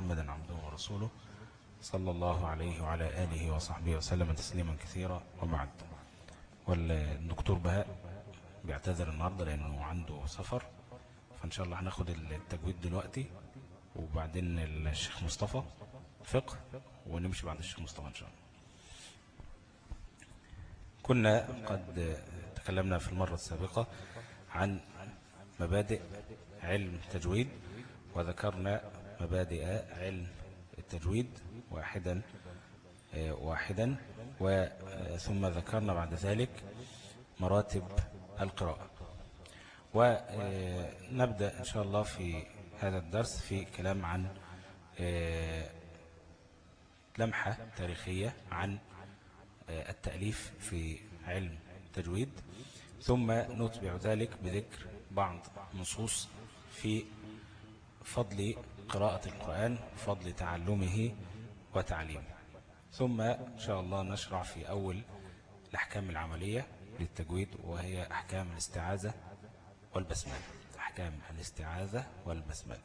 محمدا عبده ورسوله صلى الله عليه وعلى آله وصحبه وسلم تسليما كثيرا وبعد والدكتور بهاء بيعتذر النهاردة لأنه عنده سفر فإن شاء الله هناخد التجويد دلوقتي وبعدين الشيخ مصطفى فقه ونمشي بعد الشيخ مصطفى إن شاء الله كنا قد تكلمنا في المرة السابقة عن مبادئ علم التجويد وذكرنا مبادئ علم التجويد واحدا واحدا ثم ذكرنا بعد ذلك مراتب القراءة ونبدأ إن شاء الله في هذا الدرس في كلام عن لمحة تاريخية عن التأليف في علم التجويد ثم نتبع ذلك بذكر بعض نصوص في فضل قراءة القرآن فضل تعلمه وتعليمه ثم إن شاء الله نشرع في أول الأحكام العملية للتجويد وهي أحكام الاستعاذة والبسملة أحكام الاستعاذة والبسملة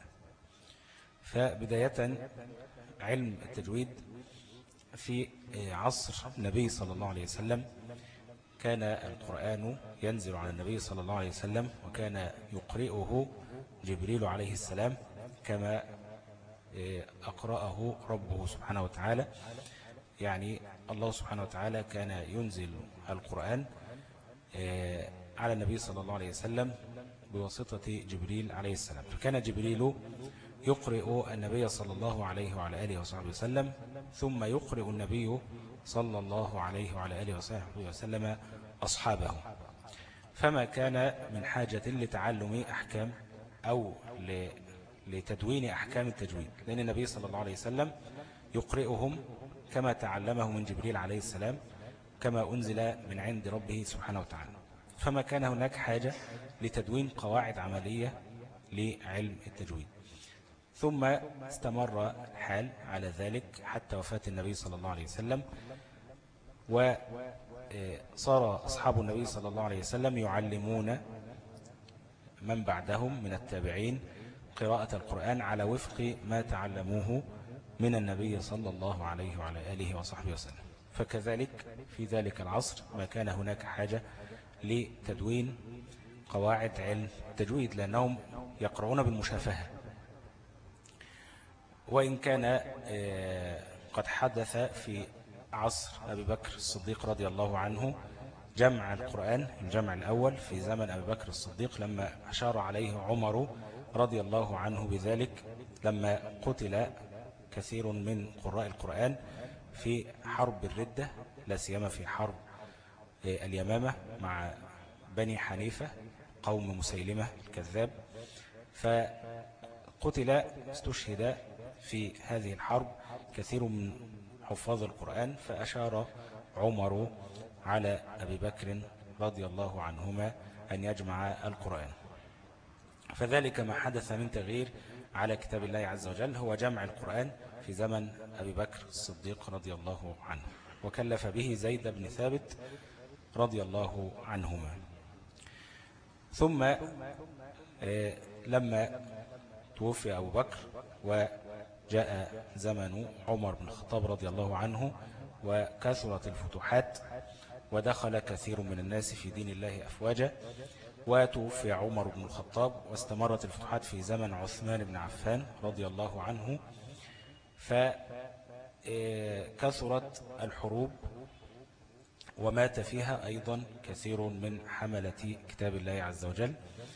فبداية علم التجويد في عصر النبي صلى الله عليه وسلم كان القرآن ينزل على النبي صلى الله عليه وسلم وكان يقرئه جبريل عليه السلام كما أقرأه ربه سبحانه وتعالى يعني الله سبحانه وتعالى كان ينزل القرآن على النبي صلى الله عليه وسلم بواسطة جبريل عليه السلام فكان جبريل يقرئ النبي صلى الله عليه وعلى آله وصحبه وسلم ثم يقرئ النبي صلى الله عليه وعلى آله وصحبه وسلم أصحابه فما كان من حاجة لتعلم أحكام أو لتدوين أحكام التجويد لأن النبي صلى الله عليه وسلم يقرئهم كما تعلمه من جبريل عليه السلام كما أنزل من عند ربه سبحانه وتعالى فما كان هناك حاجة لتدوين قواعد عملية لعلم التجويد ثم استمر الحال على ذلك حتى وفاة النبي صلى الله عليه وسلم وصار أصحاب النبي صلى الله عليه وسلم يعلمون من بعدهم من التابعين قراءة القرآن على وفق ما تعلموه من النبي صلى الله عليه وعلى آله وصحبه وسلم فكذلك في ذلك العصر ما كان هناك حاجة لتدوين قواعد علم التجويد لأنهم يقرؤون بالمشافهة وإن كان قد حدث في عصر أبي بكر الصديق رضي الله عنه جمع القرآن الجمع الأول في زمن أبي بكر الصديق لما أشار عليه عمر رضي الله عنه بذلك لما قتل كثير من قراء القرآن في حرب الردة لا سيما في حرب اليمامة مع بني حنيفة قوم مسيلمة الكذاب فقتل استشهد في هذه الحرب كثير من حفاظ القرآن فأشار عمر على أبي بكر رضي الله عنهما أن يجمع القرآن فذلك ما حدث من تغيير على كتاب الله عز وجل هو جمع القرآن في زمن أبي بكر الصديق رضي الله عنه وكلف به زيد بن ثابت رضي الله عنهما ثم لما توفي أبو بكر وجاء زمن عمر بن الخطاب رضي الله عنه وكثرت الفتوحات ودخل كثير من الناس في دين الله أفواجا وتوفي عمر بن الخطاب واستمرت الفتوحات في زمن عثمان بن عفان رضي الله عنه فكثرت الحروب ومات فيها أيضا كثير من حملة كتاب الله عز وجل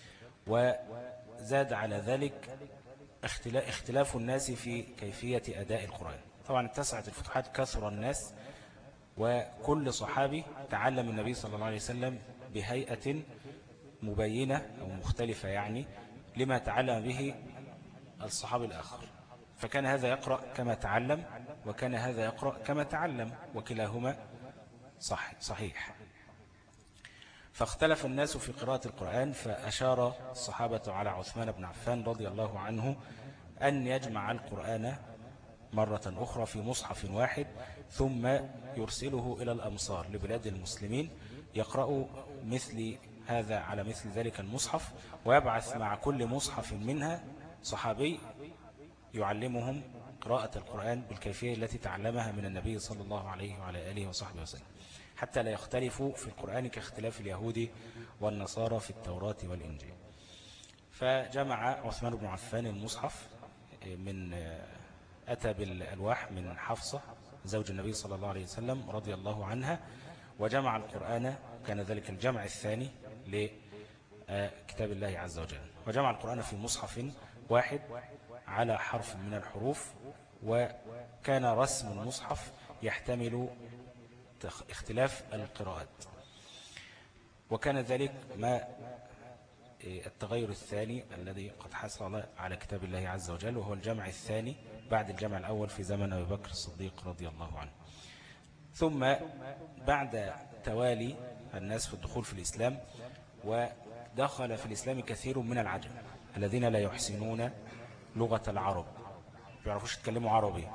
وزاد على ذلك اختلاف الناس في كيفية أداء القرآن طبعا اتسعت الفتوحات كثر الناس وكل صحابي تعلم النبي صلى الله عليه وسلم بهيئة مبينة أو مختلفة يعني لما تعلم به الصحابي الآخر فكان هذا يقرأ كما تعلم وكان هذا يقرأ كما تعلم وكلاهما صح صحيح فاختلف الناس في قراءة القرآن فأشار الصحابة على عثمان بن عفان رضي الله عنه أن يجمع القرآن مرة أخرى في مصحف واحد ثم يرسله إلى الأمصار لبلاد المسلمين يقرأ مثل هذا على مثل ذلك المصحف ويبعث مع كل مصحف منها صحابي يعلمهم قراءة القرآن بالكيفية التي تعلمها من النبي صلى الله عليه وعلى آله وصحبه وسلم حتى لا يختلفوا في القرآن كاختلاف اليهود والنصارى في التوراة والإنجيل فجمع عثمان بن عفان المصحف من أتى بالألواح من حفصة زوج النبي صلى الله عليه وسلم رضي الله عنها وجمع القرآن كان ذلك الجمع الثاني لكتاب الله عز وجل وجمع القرآن في مصحف واحد على حرف من الحروف وكان رسم المصحف يحتمل اختلاف القراءات وكان ذلك ما التغير الثاني الذي قد حصل على كتاب الله عز وجل وهو الجمع الثاني بعد الجمع الأول في زمن أبي بكر الصديق رضي الله عنه ثم بعد توالي الناس في الدخول في الإسلام ودخل في الإسلام كثير من العجم الذين لا يحسنون لغة العرب بيعرفوش يتكلموا عربي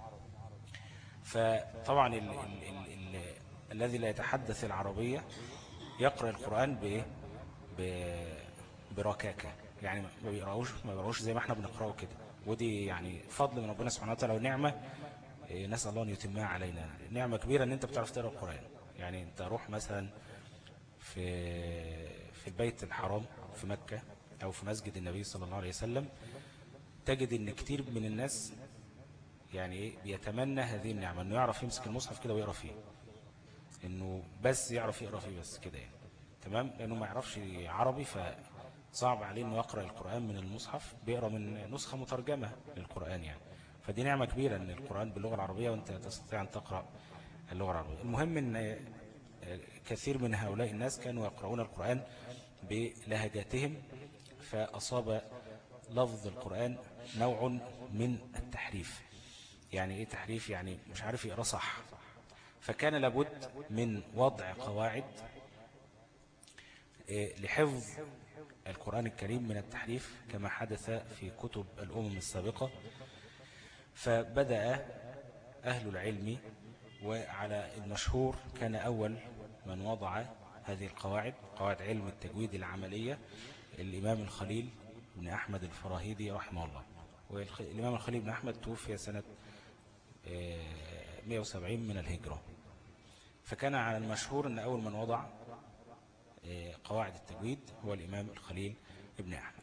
فطبعا ال ال ال ال الذي لا يتحدث العربية يقرأ القرآن بإيه بركاكة يعني ما بيقراوش ما بيقراوش زي ما احنا بنقراه كده ودي يعني فضل من ربنا سبحانه وتعالى ونعمة إيه، نسأل الله أن يتمها علينا نعمة كبيرة أن أنت بتعرف تقرأ القرآن يعني أنت روح مثلا في في البيت الحرام في مكة أو في مسجد النبي صلى الله عليه وسلم تجد أن كتير من الناس يعني ايه بيتمنى هذه النعمة أنه يعرف يمسك المصحف كده ويقرأ فيه أنه بس يعرف يقرأ فيه بس كده يعني تمام لأنه ما يعرفش عربي فصعب عليه أنه يقرأ القرآن من المصحف بيقرأ من نسخة مترجمة للقرآن يعني فدي نعمة كبيرة أن القرآن باللغة العربية وأنت تستطيع أن تقرأ اللغة العربية المهم أن كثير من هؤلاء الناس كانوا يقرؤون القرآن بلهجاتهم فأصاب لفظ القرآن نوع من التحريف يعني ايه تحريف يعني مش عارف يقرأ صح فكان لابد من وضع قواعد إيه، لحفظ القرآن الكريم من التحريف كما حدث في كتب الأمم السابقة فبدأ أهل العلم وعلى المشهور كان أول من وضع هذه القواعد قواعد علم التجويد العملية الإمام الخليل بن أحمد الفراهيدي رحمه الله والإمام الخليل بن أحمد توفي سنة 170 آه، من الهجرة فكان على المشهور أن أول من وضع آه، قواعد التجويد هو الإمام الخليل بن أحمد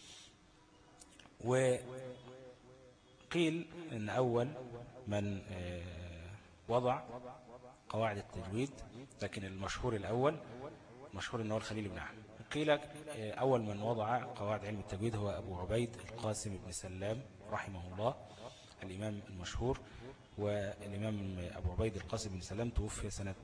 وقيل أن أول من آه، وضع قواعد التجويد لكن المشهور الأول مشهور أنه الخليل بن أحمد قيل آه، أول من وضع قواعد علم التجويد هو أبو عبيد القاسم بن سلام رحمه الله الإمام المشهور والإمام أبو عبيد القاسم بن سلام توفي سنة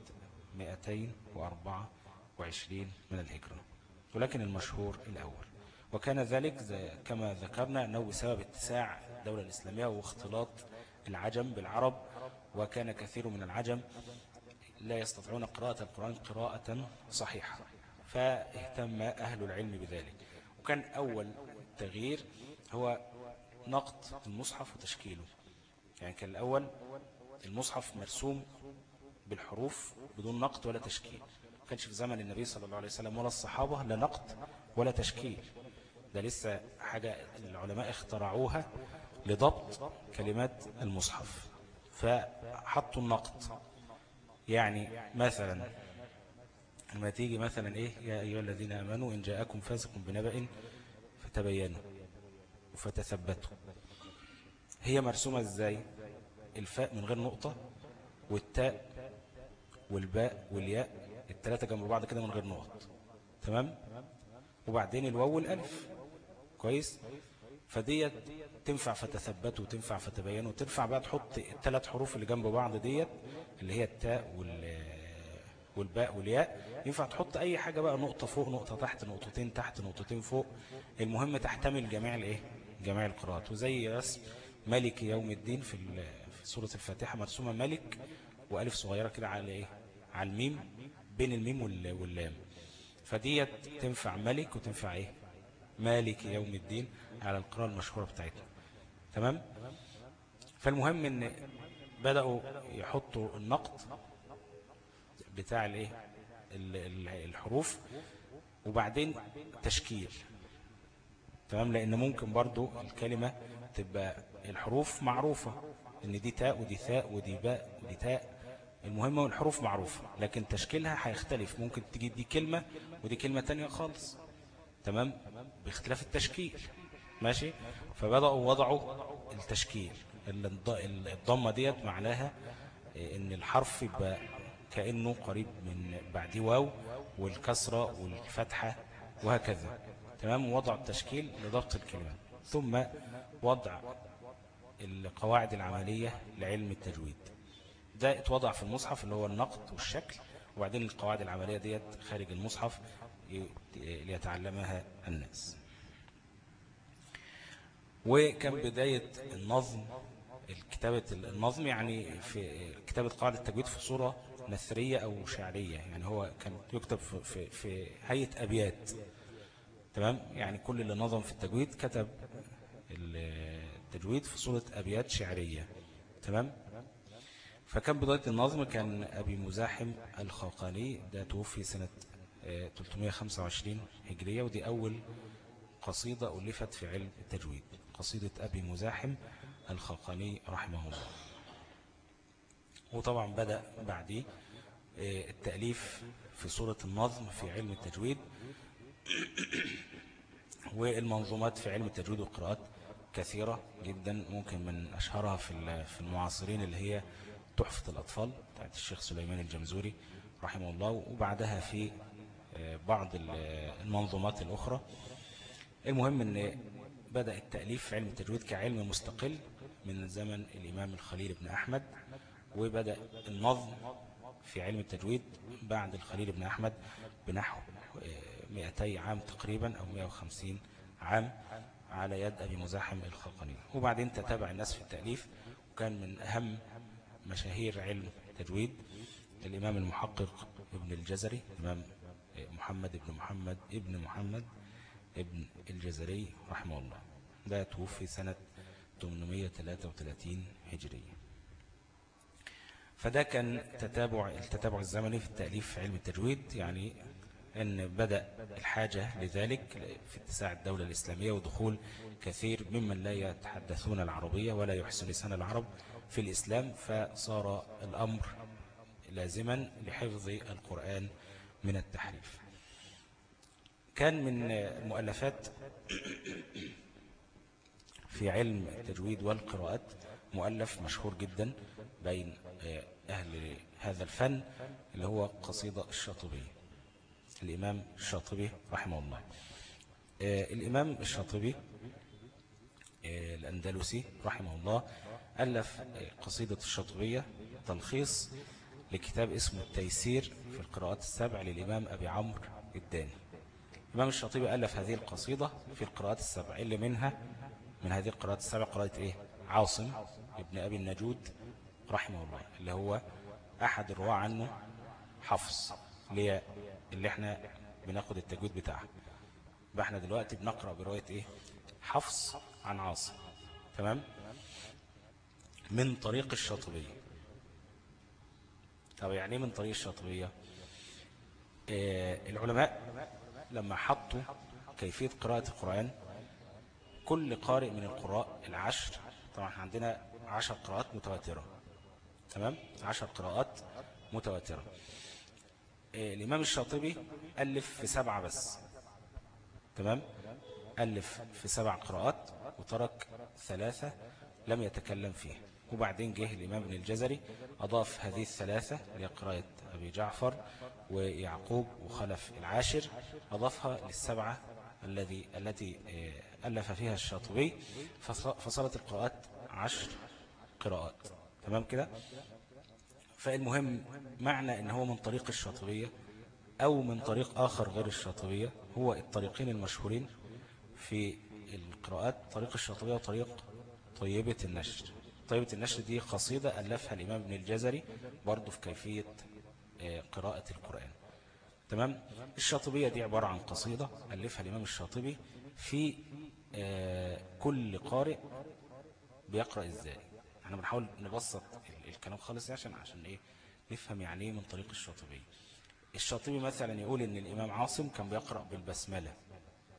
204 وعشرين من الهجرة ولكن المشهور الأول وكان ذلك كما ذكرنا أنه بسبب اتساع الدولة الإسلامية واختلاط العجم بالعرب وكان كثير من العجم لا يستطيعون قراءة القرآن قراءة صحيحة فاهتم أهل العلم بذلك وكان أول تغيير هو نقط المصحف وتشكيله يعني كان الأول المصحف مرسوم بالحروف بدون نقط ولا تشكيل كانش في زمن النبي صلى الله عليه وسلم ولا الصحابة لا نقط ولا تشكيل ده لسه حاجة العلماء اخترعوها لضبط كلمات المصحف فحطوا النقط يعني مثلا لما تيجي مثلا ايه يا ايها الذين امنوا ان جاءكم فاسق بنبأ فتبينوا وفتثبتوا هي مرسومة ازاي الفاء من غير نقطة والتاء والباء والياء الثلاثة جنب بعض كده من غير نقط تمام وبعدين الواو والالف كويس فديت تنفع فتثبتوا وتنفع فتبينوا وتنفع بقى تحط الثلاث حروف اللي جنب بعض ديت اللي هي التاء وال والباء والياء ينفع تحط اي حاجة بقى نقطة فوق نقطة تحت نقطتين تحت نقطتين فوق المهم تحتمل جميع الايه جميع القراءات وزي رسم ملك يوم الدين في في سورة الفاتحة مرسومة ملك وألف صغيرة كده على ايه على الميم بين الميم واللام فديت تنفع ملك وتنفع ايه مالك يوم الدين على القراءة المشهورة بتاعتنا تمام فالمهم ان بدأوا يحطوا النقط بتاع الايه الحروف وبعدين تشكيل تمام لأن ممكن برضو الكلمة تبقى الحروف معروفة ان دي تاء ودي ثاء ودي باء ودي تاء المهم الحروف معروفة لكن تشكيلها هيختلف ممكن تجي دي كلمة ودي كلمة تانية خالص تمام باختلاف التشكيل ماشي فبدأوا وضعوا التشكيل الضمة ديت معناها ان الحرف يبقى كأنه قريب من بعد واو والكسرة والفتحة وهكذا تمام وضع التشكيل لضبط الكلمة ثم وضع القواعد العملية لعلم التجويد ده اتوضع في المصحف اللي هو النقد والشكل وبعدين القواعد العملية ديت خارج المصحف ليتعلمها الناس وكان بداية النظم كتابة النظم يعني في كتابة قاعدة التجويد في صورة نثرية أو شعرية يعني هو كان يكتب في, في, في هيئة أبيات تمام يعني كل اللي نظم في التجويد كتب التجويد في صورة أبيات شعرية تمام فكان بداية النظم كان أبي مزاحم الخاقاني ده توفي سنة 325 آه، هجرية ودي أول قصيدة ألفت في علم التجويد قصيدة أبي مزاحم الخاقاني رحمه الله وطبعا بدأ بعديه آه، التأليف في صورة النظم في علم التجويد والمنظومات في علم التجويد والقراءات كثيرة جدا ممكن من أشهرها في المعاصرين اللي هي تحفة الأطفال بتاعت الشيخ سليمان الجمزوري رحمه الله وبعدها في آه، بعض المنظومات الأخرى المهم أن بدأ التأليف في علم التجويد كعلم مستقل من زمن الإمام الخليل بن أحمد وبدأ النظم في علم التجويد بعد الخليل بن أحمد بنحو 200 آه، عام تقريبا أو 150 عام على يد أبي مزاحم الخلقاني وبعدين تتابع الناس في التأليف وكان من أهم مشاهير علم التجويد الإمام المحقق ابن الجزري الإمام محمد ابن محمد ابن محمد ابن الجزري رحمه الله ده توفي سنة 833 هجرية فده كان تتابع التتابع الزمني في التأليف في علم التجويد يعني أن بدأ الحاجة لذلك في اتساع الدولة الإسلامية ودخول كثير ممن لا يتحدثون العربية ولا يحسن لسان العرب في الإسلام فصار الأمر لازما لحفظ القرآن من التحريف كان من المؤلفات في علم التجويد والقراءات مؤلف مشهور جدا بين أهل هذا الفن اللي هو قصيدة الشاطبية الإمام الشاطبي رحمه الله آه، الإمام الشاطبي آه، الأندلسي رحمه الله ألف قصيدة الشاطبية تلخيص لكتاب اسمه التيسير في القراءات السبع للإمام أبي عمرو الداني الإمام الشاطبي ألف هذه القصيدة في القراءات السبع اللي منها من هذه القراءات السبع قراءة إيه؟ عاصم ابن أبي النجود رحمه الله اللي هو أحد الرواة عنه حفص اللي, اللي احنا بناخد التجويد بتاعها يبقى احنا دلوقتي بنقرأ برواية ايه حفص عن عاصم تمام من طريق الشاطبية طب يعني ايه من طريق الشاطبية آه العلماء لما حطوا كيفية قراءة القرآن كل قارئ من القراء العشر طبعا عندنا عشر قراءات متواترة تمام عشر قراءات متواترة آه الإمام الشاطبي ألف في سبعة بس تمام ألف في سبع قراءات وترك ثلاثة لم يتكلم فيها وبعدين جه الإمام ابن الجزري أضاف هذه الثلاثة لقراءة أبي جعفر ويعقوب وخلف العاشر أضافها للسبعة الذي التي آه، ألف فيها الشاطبي فصارت القراءات عشر قراءات تمام كده فالمهم معنى ان هو من طريق الشاطبية او من طريق اخر غير الشاطبية هو الطريقين المشهورين في القراءات طريق الشاطبية وطريق طيبة النشر طيبة النشر دي قصيدة ألفها الإمام ابن الجزري برضو في كيفية آه، قراءة القرآن تمام الشاطبية دي عبارة عن قصيدة ألفها الإمام الشاطبي في آه، كل قارئ بيقرأ إزاي احنا بنحاول نبسط الكلام خالص عشان عشان ايه نفهم يعني ايه من طريق الشاطبي الشاطبي مثلا يقول ان الامام عاصم كان بيقرأ بالبسملة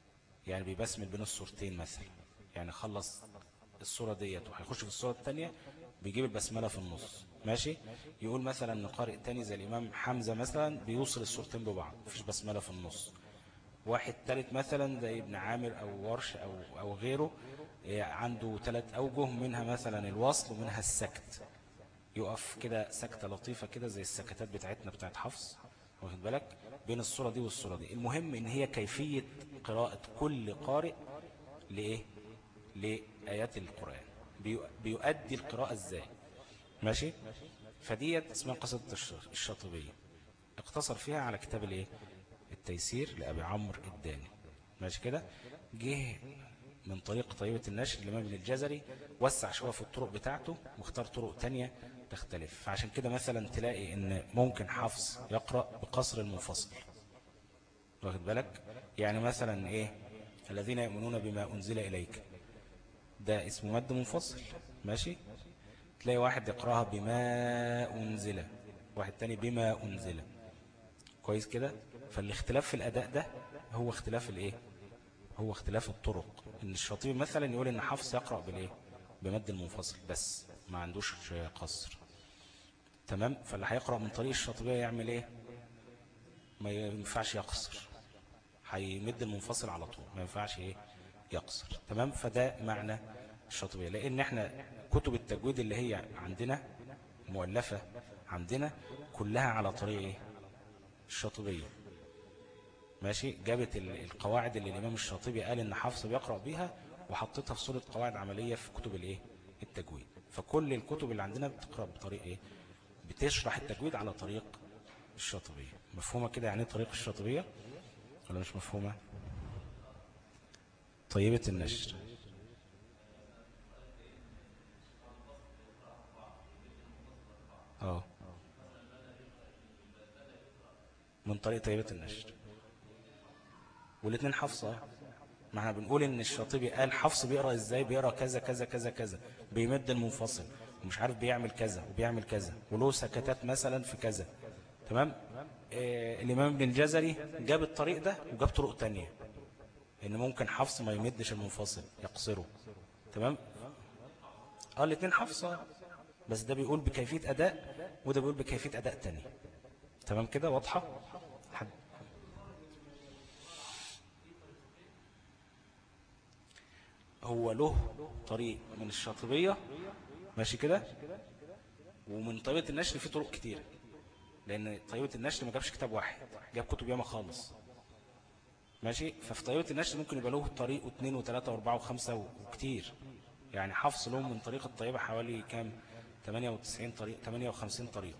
يعني بيبسمل بين الصورتين مثلا يعني خلص الصورة ديت وهيخش في الصورة الثانية بيجيب البسملة في النص ماشي يقول مثلا ان قارئ تاني زي الإمام حمزة مثلا بيوصل الصورتين ببعض مفيش بسملة في النص واحد ثالث مثلا زي ابن عامر أو ورش أو, أو غيره إيه، عنده ثلاث أوجه منها مثلا الوصل ومنها السكت يقف كده سكتة لطيفة كده زي السكتات بتاعتنا بتاعت حفص واخد بالك بين الصورة دي والصورة دي المهم ان هي كيفية قراءة كل قارئ لإيه لآيات القرآن بيؤدي القراءة ازاي ماشي فديت اسمها قصة الشاطبية اقتصر فيها على كتاب الايه التيسير لأبي عمرو الداني ماشي كده جه من طريق طيبة النشر الإمام ابن الجزري وسع شوية في الطرق بتاعته واختار طرق تانية تختلف فعشان كده مثلا تلاقي ان ممكن حفص يقرأ بقصر المنفصل واخد بالك يعني مثلا ايه الذين يؤمنون بما أنزل إليك ده اسمه مد منفصل ماشي تلاقي واحد يقرأها بما أنزل واحد تاني بما أنزل كويس كده فالاختلاف في الأداء ده هو اختلاف الايه هو اختلاف الطرق ان الشاطبي مثلا يقول ان حفص يقرأ بالايه بمد المنفصل بس ما عندوش قصر تمام فاللي هيقرأ من طريق الشاطبية يعمل ايه ما ينفعش يقصر هيمد المنفصل على طول ما ينفعش ايه يقصر تمام فده معنى الشاطبية لان احنا كتب التجويد اللي هي عندنا مؤلفة عندنا كلها على طريق ايه الشاطبية ماشي جابت القواعد اللي الامام الشاطبي قال ان حفص بيقرأ بيها وحطيتها في صورة قواعد عملية في كتب الايه التجويد فكل الكتب اللي عندنا بتقرأ بطريق ايه بتشرح التجويد على طريق الشاطبية مفهومة كده يعني طريق الشاطبية ولا مش مفهومة طيبة النشر اه من طريق طيبة النشر والاثنين حفصة ما احنا بنقول ان الشاطبي قال حفص بيقرأ ازاي بيقرأ كذا كذا كذا كذا بيمد المنفصل ومش عارف بيعمل كذا وبيعمل كذا وله سكتات مثلا في كذا تمام آه الإمام ابن الجزري جاب الطريق ده وجاب طرق تانية ان ممكن حفص ما يمدش المنفصل يقصره تمام اه الاثنين حفصة بس ده بيقول بكيفية أداء وده بيقول بكيفية أداء تاني تمام كده واضحة حد هو له طريق من الشاطبية ماشي كده ومن طريقة النشر في طرق كتير لأن طريقة النشر ما جابش كتاب واحد جاب كتب ياما خالص ماشي ففي طريقة النشر ممكن يبقى له طريق واثنين وثلاثة واربعة وخمسة وكتير يعني حفظ لهم من طريقة الطيبة حوالي كام 98 طريق 58 طريق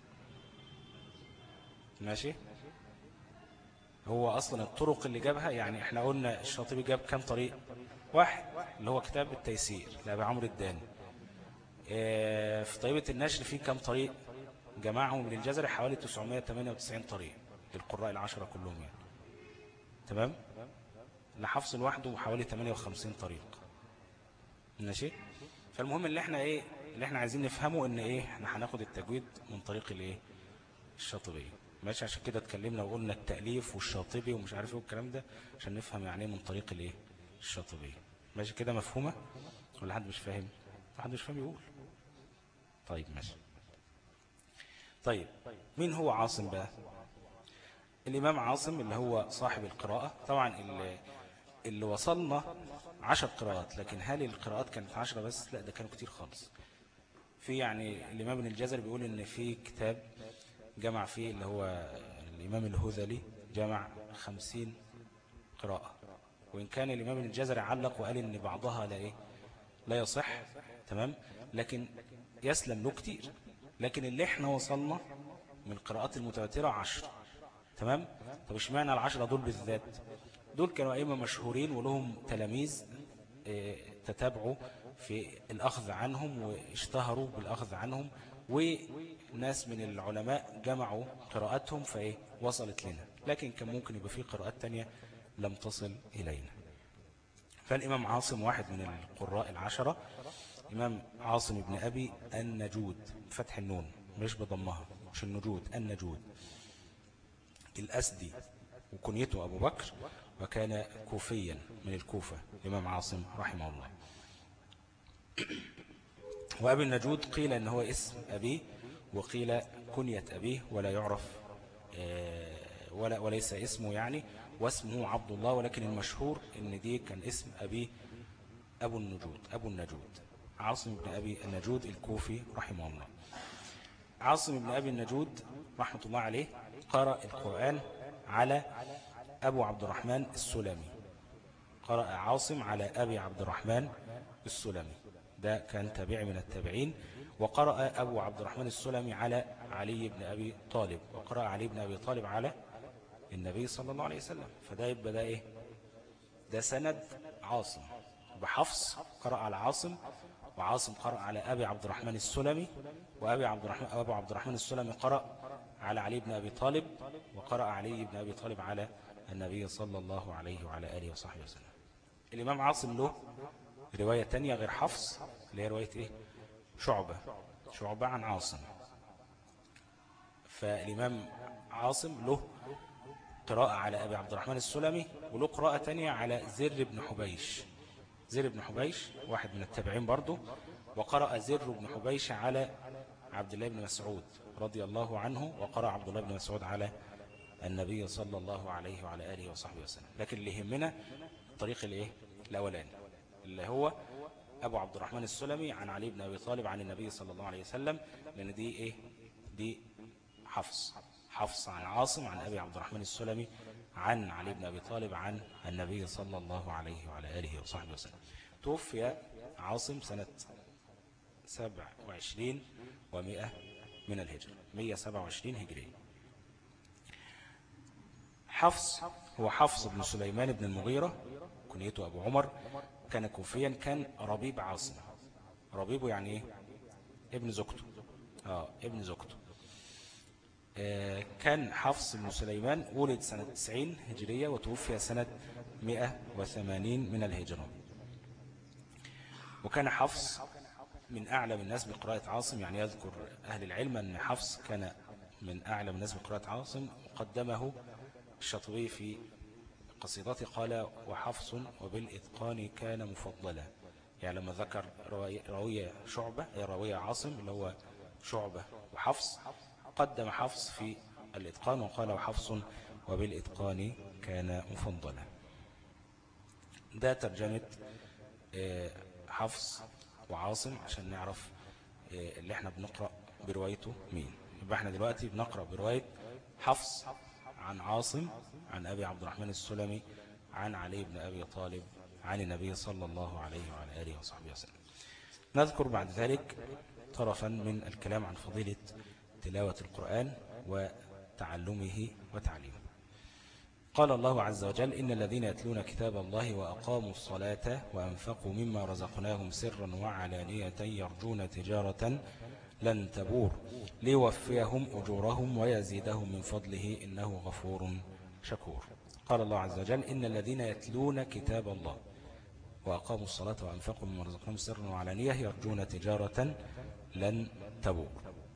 ماشي هو أصلا الطرق اللي جابها يعني احنا قلنا الشاطبي جاب كام طريق واحد اللي هو كتاب التيسير لأبي عمرو الداني اه في طيبة النشر في كام طريق جمعهم للجزري حوالي 998 طريق للقراء العشرة كلهم يعني تمام لحفظ لوحده حوالي 58 طريق ماشي فالمهم اللي احنا ايه اللي احنا عايزين نفهمه ان ايه احنا هناخد التجويد من طريق الايه الشاطبية ماشي عشان كده اتكلمنا وقلنا التأليف والشاطبي ومش عارف ايه والكلام ده عشان نفهم يعني ايه من طريق الايه الشاطبية ماشي كده مفهومة ولا حد مش فاهم حد مش فاهم يقول طيب ماشي طيب مين هو عاصم بقى الإمام عاصم اللي هو صاحب القراءة طبعا اللي, اللي وصلنا عشر قراءات لكن هل القراءات كانت عشرة بس لا ده كانوا كتير خالص في يعني الإمام ابن الجزر بيقول إن في كتاب جمع فيه اللي هو الإمام الهذلي جمع خمسين قراءة وإن كان الإمام ابن الجزر علق وقال إن بعضها لا إيه لا يصح تمام لكن يسلم له كتير لكن اللي احنا وصلنا من القراءات المتواترة عشر تمام طب اشمعنى العشرة دول بالذات دول كانوا أئمة مشهورين ولهم تلاميذ اه تتابعوا في الأخذ عنهم واشتهروا بالأخذ عنهم وناس من العلماء جمعوا قراءاتهم فايه وصلت لنا لكن كان ممكن يبقى في قراءات تانية لم تصل إلينا فالإمام عاصم واحد من القراء العشرة إمام عاصم بن أبي النجود فتح النون مش بضمها مش النجود النجود الأسدي وكنيته أبو بكر وكان كوفيا من الكوفة إمام عاصم رحمه الله وأبي النجود قيل أنه هو اسم أبيه وقيل كنية أبيه ولا يعرف آه، ولا وليس اسمه يعني واسمه عبد الله ولكن المشهور ان دي كان اسم أبي أبو النجود أبو النجود عاصم بن أبي النجود الكوفي رحمه الله عاصم بن أبي النجود رحمة الله عليه قرأ القرآن على أبو عبد الرحمن السلمي قرأ عاصم على أبي عبد الرحمن السلمي ده كان تابعي من التابعين وقرأ أبو عبد الرحمن السلمي على علي بن أبي طالب وقرأ علي بن أبي طالب على النبي صلى الله عليه وسلم فده يبقى ده إيه ده سند عاصم بحفص قرأ على عاصم وعاصم قرأ على أبي عبد الرحمن السلمي وأبي عبد الرحمن أبو عبد الرحمن السلمي قرأ على علي بن أبي طالب وقرأ علي بن أبي طالب على النبي صلى الله عليه وعلى آله وصحبه وسلم الإمام عاصم له رواية تانية غير حفص اللي هي رواية إيه شعبة شعبة عن عاصم فالإمام عاصم له قراءة على أبي عبد الرحمن السلمي وله قراءة تانية على زر بن حبيش زر بن حبيش واحد من التابعين برضو وقرأ زر بن حبيش على عبد الله بن مسعود رضي الله عنه وقرأ عبد الله بن مسعود على النبي صلى الله عليه وعلى آله وصحبه وسلم لكن اللي يهمنا الطريق الايه الاولاني اللي هو أبو عبد الرحمن السلمي عن علي بن أبي طالب عن النبي صلى الله عليه وسلم لأن دي إيه دي حفص حفص عن عاصم عن أبي عبد الرحمن السلمي عن علي بن أبي طالب عن النبي صلى الله عليه وعلى آله وصحبه وسلم توفي عاصم سنة 27 و100 من الهجرة 127 هجرية حفص هو حفص بن سليمان بن المغيرة كنيته أبو عمر كان كوفيا كان ربيب عاصم ربيبه يعني ايه ابن زوجته اه ابن زوجته آه كان حفص بن سليمان ولد سنة 90 هجرية وتوفي سنة 180 من الهجرة وكان حفص من أعلم الناس بقراءة عاصم يعني يذكر أهل العلم أن حفص كان من أعلم الناس بقراءة عاصم قدمه الشاطبي في قصيدته قال وحفص وبالإتقان كان مفضلا يعني لما ذكر راوية شعبة راوية عاصم اللي هو شعبة وحفص قدم حفص في الإتقان وقال وحفص وبالإتقان كان مفضلا ده ترجمة آه، حفص وعاصم عشان نعرف آه، اللي احنا بنقرأ بروايته مين يبقى احنا دلوقتي بنقرأ برواية حفص عن عاصم عن أبي عبد الرحمن السلمي عن علي بن أبي طالب عن النبي صلى الله عليه وعلى آله وصحبه وسلم نذكر بعد ذلك طرفا من الكلام عن فضيلة تلاوة القرآن وتعلمه وتعليمه قال الله عز وجل إن الذين يتلون كتاب الله وأقاموا الصلاة وأنفقوا مما رزقناهم سرا وعلانية يرجون تجارة لن تبور ليوفيهم أجورهم ويزيدهم من فضله إنه غفور شكور قال الله عز وجل إن الذين يتلون كتاب الله وأقاموا الصلاة وأنفقوا مما رزقناهم سرا وعلانية يرجون تجارة لن تبور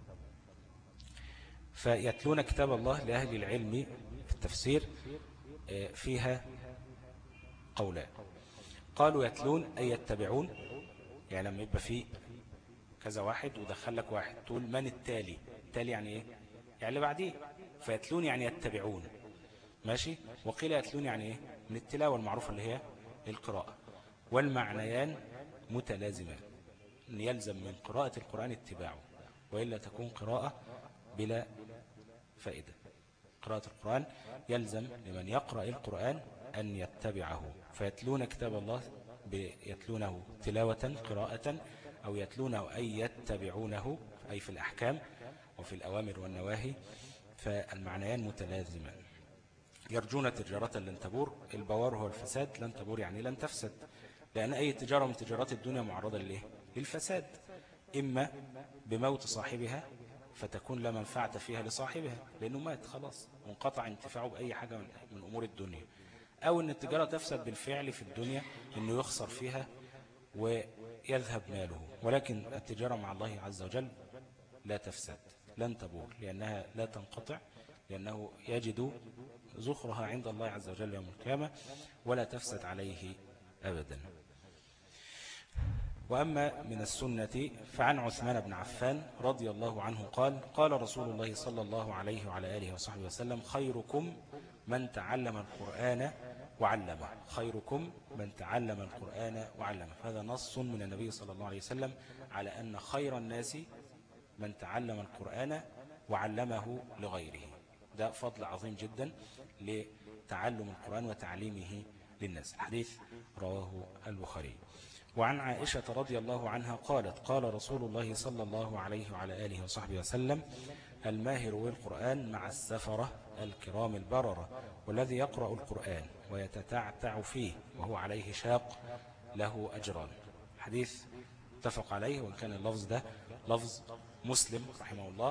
فيتلون كتاب الله لأهل العلم في التفسير آه، فيها قولان قالوا يتلون أي يتبعون يعني لما يبقى فيه كذا واحد ودخل لك واحد تقول من التالي التالي يعني ايه يعني اللي بعديه فيتلون يعني يتبعون ماشي وقيل يتلون يعني ايه من التلاوة المعروفة اللي هي القراءة والمعنيان متلازمان يلزم من قراءة القرآن اتباعه وإلا تكون قراءة بلا فائدة قراءة القرآن يلزم لمن يقرأ القرآن أن يتبعه فيتلون كتاب الله يتلونه تلاوة قراءة أو يتلونه أي يتبعونه أي في الأحكام وفي الأوامر والنواهي فالمعنيان متلازمان يرجون تجارة لن تبور البوار هو الفساد لن تبور يعني لن تفسد لأن أي تجارة من تجارات الدنيا معرضة ليه؟ للفساد إما بموت صاحبها فتكون لا منفعة فيها لصاحبها لأنه مات خلاص وانقطع انتفاعه بأي حاجة من أمور الدنيا أو أن التجارة تفسد بالفعل في الدنيا أنه يخسر فيها ويذهب ماله ولكن التجارة مع الله عز وجل لا تفسد لن تبور لأنها لا تنقطع لأنه يجد زخرها عند الله عز وجل يوم القيامة ولا تفسد عليه أبدا وأما من السنة فعن عثمان بن عفان رضي الله عنه قال قال رسول الله صلى الله عليه وعلى آله وصحبه وسلم خيركم من تعلم القرآن وعلمه خيركم من تعلم القرآن وعلمه هذا نص من النبي صلى الله عليه وسلم على أن خير الناس من تعلم القرآن وعلمه لغيره ده فضل عظيم جدا لتعلم القرآن وتعليمه للناس الحديث رواه البخاري وعن عائشة رضي الله عنها قالت قال رسول الله صلى الله عليه وعلى آله وصحبه وسلم الماهر بالقرآن مع السفرة الكرام البررة والذي يقرأ القرآن ويتتعتع فيه وهو عليه شاق له أجران حديث اتفق عليه وإن كان اللفظ ده لفظ مسلم رحمه الله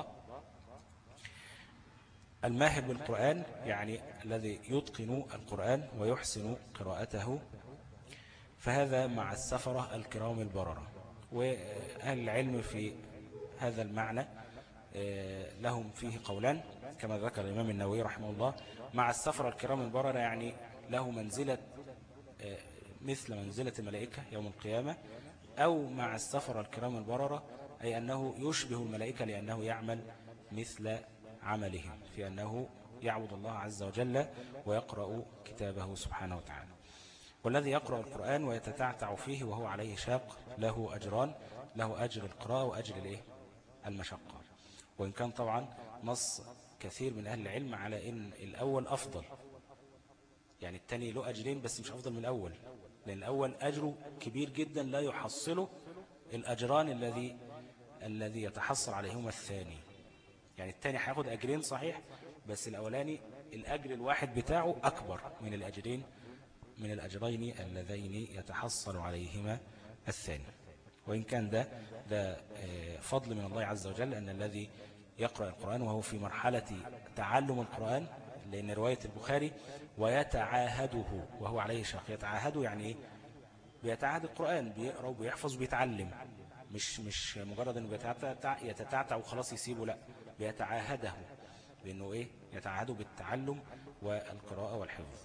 الماهر بالقرآن يعني الذي يتقن القرآن ويحسن قراءته فهذا مع السفرة الكرام البررة وأهل العلم في هذا المعنى آه، لهم فيه قولان كما ذكر الإمام النووي رحمه الله مع السفرة الكرام البررة يعني له منزلة آه، مثل منزلة الملائكة يوم القيامة أو مع السفرة الكرام البررة أي أنه يشبه الملائكة لأنه يعمل مثل عملهم في أنه يعبد الله عز وجل ويقرأ كتابه سبحانه وتعالى والذي يقرأ القرآن ويتتعتع فيه وهو عليه شاق له أجران له أجر القراءة وأجر الإيه؟ المشقة وإن كان طبعا نص كثير من أهل العلم على إن الأول أفضل يعني التاني له أجرين بس مش أفضل من الأول لأن الأول أجره كبير جدا لا يحصله الأجران الذي الذي يتحصل عليهما الثاني يعني الثاني هياخد أجرين صحيح بس الأولاني الأجر الواحد بتاعه أكبر من الأجرين من الأجرين اللذين يتحصل عليهما الثاني وإن كان ده ده آه، فضل من الله عز وجل أن الذي يقرأ القرآن وهو في مرحلة تعلم القرآن لأن رواية البخاري ويتعاهده وهو عليه شاق يتعاهده يعني إيه بيتعاهد القرآن بيقرأ وبيحفظ وبيتعلم مش مش مجرد انه بيتتعتع يتتعتع وخلاص يسيبه لا بيتعاهده بانه ايه يتعاهده بالتعلم والقراءة والحفظ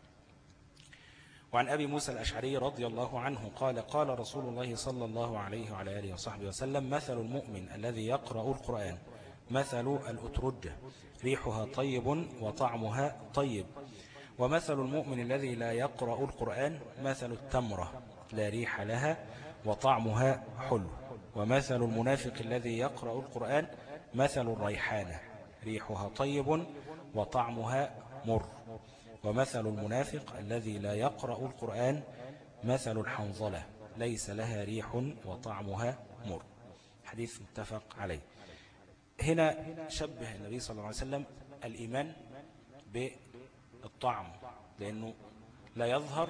وعن أبي موسى الأشعري رضي الله عنه قال قال رسول الله صلى الله عليه وعلى آله وصحبه وسلم مثل المؤمن الذي يقرأ القرآن مثل الأترجة ريحها طيب وطعمها طيب ومثل المؤمن الذي لا يقرأ القرآن مثل التمرة لا ريح لها وطعمها حلو ومثل المنافق الذي يقرأ القرآن مثل الريحانة ريحها طيب وطعمها مر ومثل المنافق الذي لا يقرأ القرآن مثل الحنظلة ليس لها ريح وطعمها مر حديث متفق عليه هنا شبه النبي صلى الله عليه وسلم الإيمان بالطعم لأنه لا يظهر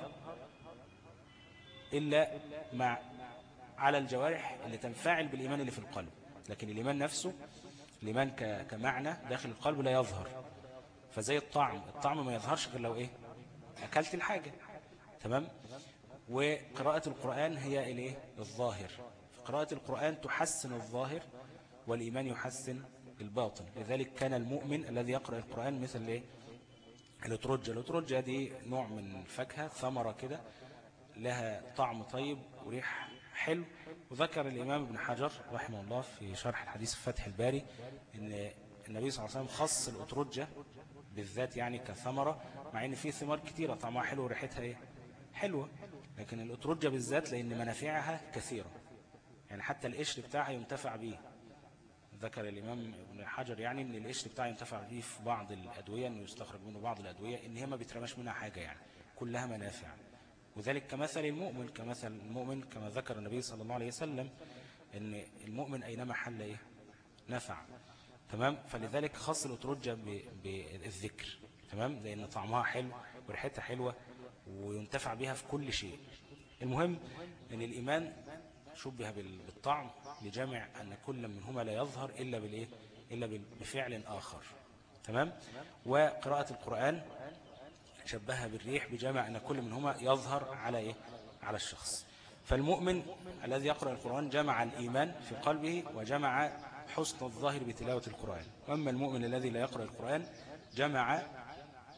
إلا مع على الجوارح اللي تنفعل بالإيمان اللي في القلب لكن الإيمان نفسه الإيمان كمعنى داخل القلب لا يظهر فزي الطعم الطعم ما يظهرش غير لو إيه أكلت الحاجة تمام وقراءة القرآن هي إليه الظاهر قراءة القرآن تحسن الظاهر والإيمان يحسن الباطن لذلك كان المؤمن الذي يقرأ القرآن مثل إيه الاترجة الاترجة دي نوع من الفاكهة ثمرة كده لها طعم طيب وريح حلو وذكر الإمام ابن حجر رحمه الله في شرح الحديث في فتح الباري أن النبي صلى الله عليه وسلم خص الأترجة بالذات يعني كثمرة مع أن في ثمار كتيرة طعمها حلو وريحتها إيه؟ حلوة لكن الأترجة بالذات لأن منافعها كثيرة يعني حتى القشر بتاعها ينتفع به ذكر الإمام ابن حجر يعني أن القشر بتاعها ينتفع به في بعض الأدوية أنه يستخرج منه بعض الأدوية إن هي ما بيترماش منها حاجة يعني كلها منافع وذلك كمثل المؤمن كمثل المؤمن كما ذكر النبي صلى الله عليه وسلم أن المؤمن أينما حل إيه نفع تمام فلذلك خص الأترجة بالذكر تمام لأن طعمها حلو وريحتها حلوة وينتفع بها في كل شيء المهم أن الإيمان شبه بالطعم لجمع أن كل منهما لا يظهر إلا بالإيه إلا بفعل آخر تمام وقراءة القرآن شبهها بالريح بجمع أن كل منهما يظهر على إيه؟ على الشخص فالمؤمن الذي يقرأ القرآن جمع الإيمان في قلبه وجمع حسن الظاهر بتلاوة القرآن وأما المؤمن الذي لا يقرأ القرآن جمع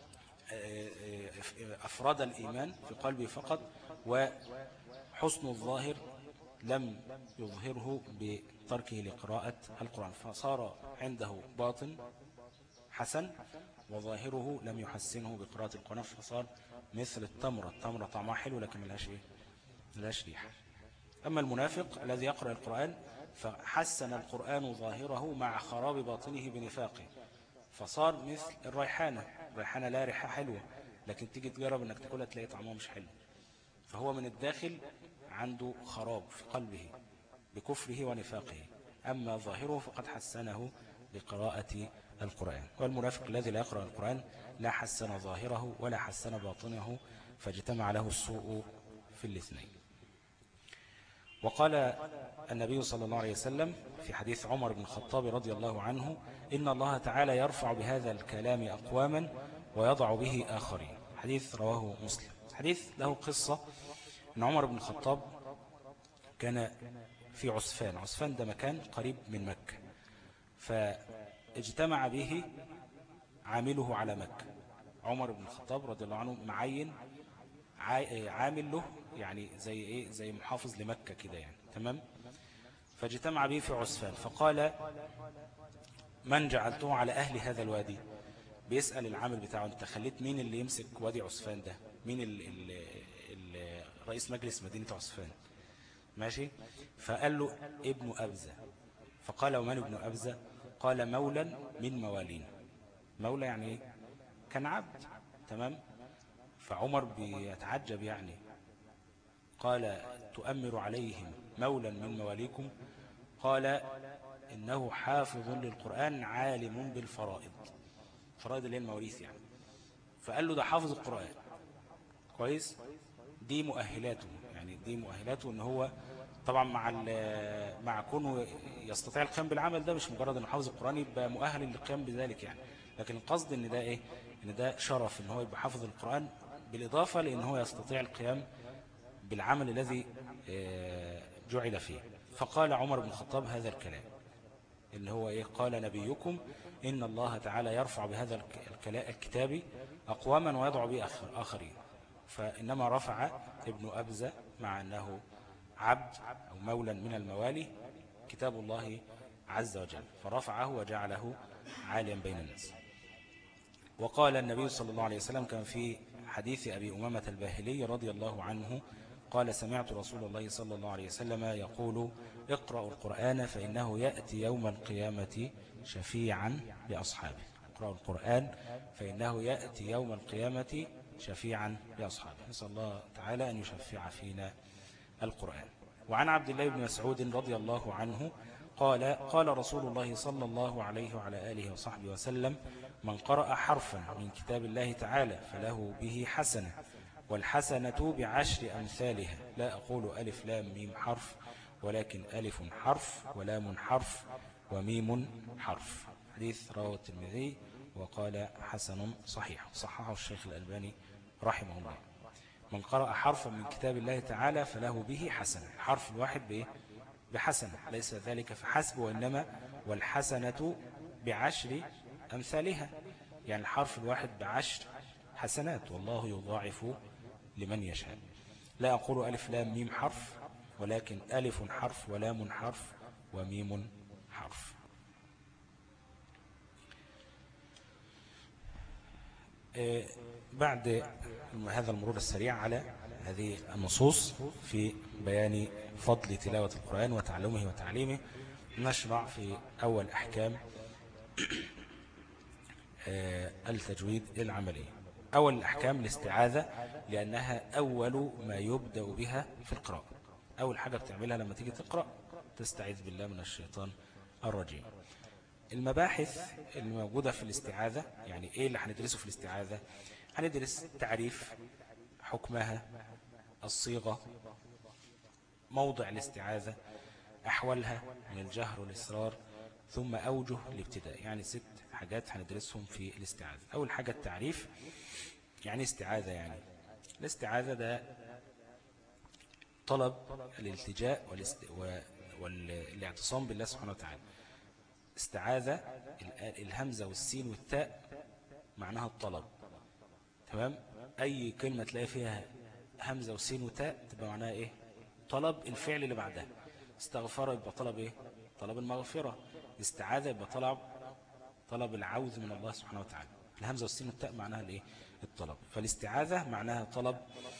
أفراد الإيمان في قلبه فقط وحسن الظاهر لم يظهره بتركه لقراءة القرآن فصار عنده باطن حسن وظاهره لم يحسنه بقراءة القرآن فصار مثل التمرة التمرة طعمها حلو لكن ملهاش إيه؟ ملهاش ريحة أما المنافق الذي يقرأ القرآن فحسن القرآن ظاهره مع خراب باطنه بنفاقه فصار مثل الريحانة الريحانة لا ريحة حلوة لكن تيجي تجرب انك تاكلها تلاقي طعمها مش حلو فهو من الداخل عنده خراب في قلبه بكفره ونفاقه أما ظاهره فقد حسنه بقراءة القرآن والمنافق الذي لا يقرأ القرآن لا حسن ظاهره ولا حسن باطنه فاجتمع له السوء في الاثنين وقال النبي صلى الله عليه وسلم في حديث عمر بن الخطاب رضي الله عنه إن الله تعالى يرفع بهذا الكلام أقواما ويضع به آخرين حديث رواه مسلم حديث له قصة أن عمر بن الخطاب كان في عسفان عسفان ده مكان قريب من مكة فاجتمع به عامله على مكة عمر بن الخطاب رضي الله عنه معين عامل له يعني زي ايه زي محافظ لمكة كده يعني تمام فاجتمع به في عسفان فقال من جعلته على أهل هذا الوادي بيسأل العامل بتاعه انت خليت مين اللي يمسك وادي عسفان ده مين ال ال ال رئيس مجلس مدينة عسفان ماشي فقال له ابن أبزة فقال ومن ابن أبزة قال مولا من موالين مولى يعني ايه كان عبد تمام فعمر بيتعجب يعني قال تؤمر عليهم مولا من مواليكم قال إنه حافظ للقرآن عالم بالفرائض فرائض اللي هي المواريث يعني فقال له ده حافظ القرآن كويس دي مؤهلاته يعني دي مؤهلاته ان هو طبعا مع مع كونه يستطيع القيام بالعمل ده مش مجرد انه حافظ القرآن يبقى مؤهل للقيام بذلك يعني لكن القصد ان ده ايه ان ده شرف ان هو يبقى حافظ القرآن بالإضافة لان هو يستطيع القيام بالعمل الذي آه، جعل فيه فقال عمر بن الخطاب هذا الكلام اللي هو إيه قال نبيكم إن الله تعالى يرفع بهذا الكتاب أقواما ويضع به آخرين فإنما رفع ابن أبزة مع أنه عبد أو مولا من الموالي كتاب الله عز وجل فرفعه وجعله عاليا بين الناس وقال النبي صلى الله عليه وسلم كان في حديث أبي أمامة الباهلي رضي الله عنه قال سمعت رسول الله صلى الله عليه وسلم يقول اقرأوا القرآن فإنه يأتي يوم القيامة شفيعا لأصحابه اقرأوا القرآن فإنه يأتي يوم القيامة شفيعا لأصحابه نسأل الله تعالى أن يشفع فينا القرآن وعن عبد الله بن مسعود رضي الله عنه قال قال رسول الله صلى الله عليه وعلى آله وصحبه وسلم من قرأ حرفا من كتاب الله تعالى فله به حسنة والحسنة بعشر أمثالها لا أقول ألف لام ميم حرف ولكن ألف حرف ولام حرف وميم حرف حديث رواه الترمذي وقال حسن صحيح صححه الشيخ الألباني رحمه الله من قرأ حرفا من كتاب الله تعالى فله به حسنة الحرف الواحد بإيه؟ بحسنة ليس ذلك فحسب وإنما والحسنة بعشر أمثالها يعني الحرف الواحد بعشر حسنات والله يضاعف لمن يشاء لا أقول ألف لام ميم حرف ولكن ألف حرف ولام حرف وميم حرف آه، بعد هذا المرور السريع على هذه النصوص في بيان فضل تلاوة القرآن وتعلمه وتعليمه نشرع في أول أحكام آه، التجويد العملي أول الأحكام الاستعاذة لأنها أول ما يبدأ بها في القراءة أول حاجة بتعملها لما تيجي تقرأ تستعيذ بالله من الشيطان الرجيم المباحث الموجودة في الاستعاذة يعني إيه اللي هندرسه في الاستعاذة هندرس تعريف حكمها الصيغة موضع الاستعاذة أحوالها من الجهر والإصرار ثم أوجه الابتداء يعني ست حاجات هندرسهم في الاستعاذة أول حاجة التعريف يعني استعاذة يعني الاستعاذة ده طلب الالتجاء والاست... والاعتصام بالله سبحانه وتعالى استعاذة الهمزة والسين والتاء معناها الطلب تمام أي كلمة تلاقي فيها همزة وسين وتاء تبقى معناها إيه طلب الفعل اللي بعدها استغفر يبقى طلب إيه طلب المغفرة استعاذة يبقى طلب طلب العوذ من الله سبحانه وتعالى الهمزة والسين والتاء معناها الإيه الطلب فالاستعاذة معناها طلب